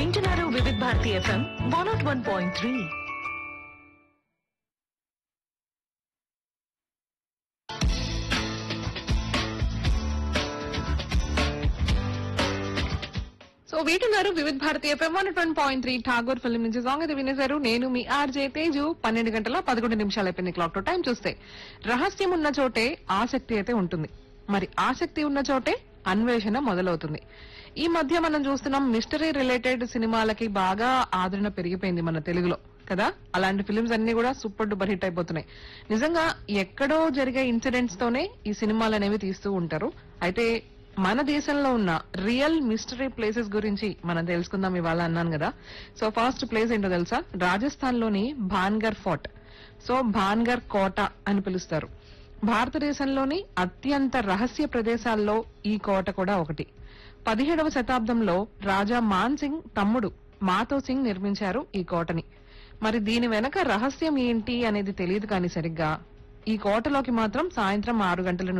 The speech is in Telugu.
వింటున్నారు Vividh Bharati FM one naught one point three so వీటున్నారు Vividh Bharati FM one twenty point three Tagore film నుంచి సాంగ్ అయితే వినేశారు నేను మీ ఆర్జే తేజు పన్నెండు గంటల పదకొండు నిమిషాలు అయిపోయింది క్లాక్ తో టైం చూస్తే రహస్యం ఉన్న చోటే ఆసక్తి అయితే ఉంటుంది మరి ఆసక్తి ఉన్న చోటే అన్వేషణ మొదలవుతుంది ఈ మధ్య మనం చూస్తున్నాం మిస్టరీ రిలేటెడ్ సినిమాలకి బాగా ఆదరణ పెరిగిపోయింది మన తెలుగులో కదా అలాంటి ఫిల్మ్స్ అన్ని కూడా సూపర్ డూపర్ హిట్ అయిపోతున్నాయి నిజంగా ఎక్కడో జరిగే ఇన్సిడెంట్స్ తోనే ఈ సినిమాలు అనేవి తీస్తూ ఉంటారు అయితే మన దేశంలో ఉన్న రియల్ మిస్టరీ ప్లేసెస్ గురించి మనం తెలుసుకుందాం ఇవాళ అన్నాను కదా సో ఫస్ట్ ప్లేస్ ఏంటో తెలుసా రాజస్థాన్ లోని భాన్గర్ ఫోర్ట్ సో భాన్గర్ కోట అని పిలుస్తారు భారతదేశంలోని అత్యంత రహస్య ప్రదేశాల్లో ఈ కోట కూడా ఒకటి పదిహేడవ శతాబ్దంలో రాజా మాన్ సింగ్ తమ్ముడు మాతో సింగ్ నిర్మించారు ఈ కోటని మరి దీని వెనక రహస్యం ఏంటి అనేది తెలియదు కానీ సరిగ్గా ఈ కోటలోకి మాత్రం సాయంత్రం ఆరు గంటల